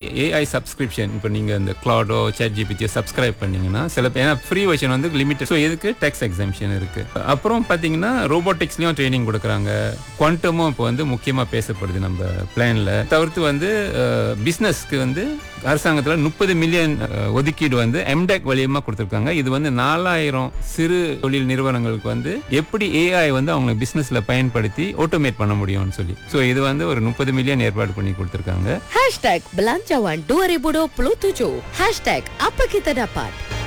AI subscription இப்போ நீங்கள் இந்த கிளாடோ சேட் ஜிபிடியை சப்ஸ்கிரைப் பண்ணீங்கன்னா சில பேர் ஏன்னா ஃப்ரீ வெர்ஷன் வந்து லிமிட்டட் ஸோ இதுக்கு டேக்ஸ் எக்ஸாம்ஷன் இருக்கு அப்புறம் பார்த்தீங்கன்னா ரோபோட்டிக்ஸ்லையும் ட்ரைனிங் கொடுக்குறாங்க குவாண்டமும் இப்போ வந்து முக்கியமாக பேசப்படுது நம்ம பிளானில் தவிர்த்து வந்து பிஸ்னஸ்க்கு வந்து அரசாங்கத்தில் முப்பது மில்லியன் ஒதுக்கீடு வந்து எம்டெக் வழியமாக கொடுத்துருக்காங்க இது வந்து நாலாயிரம் சிறு தொழில் நிறுவனங்களுக்கு வந்து எப்படி ஏஐ வந்து அவங்க பிஸ்னஸில் பயன்படுத்தி ஆட்டோமேட் பண்ண முடியும்னு சொல்லி ஸோ இது வந்து ஒரு முப்பது மில்லியன் ஏற்பாடு பண்ணி கொடுத்துருக்காங்க Hashtag Belanjawan 2027. Hashtag Apa Kita Dapat.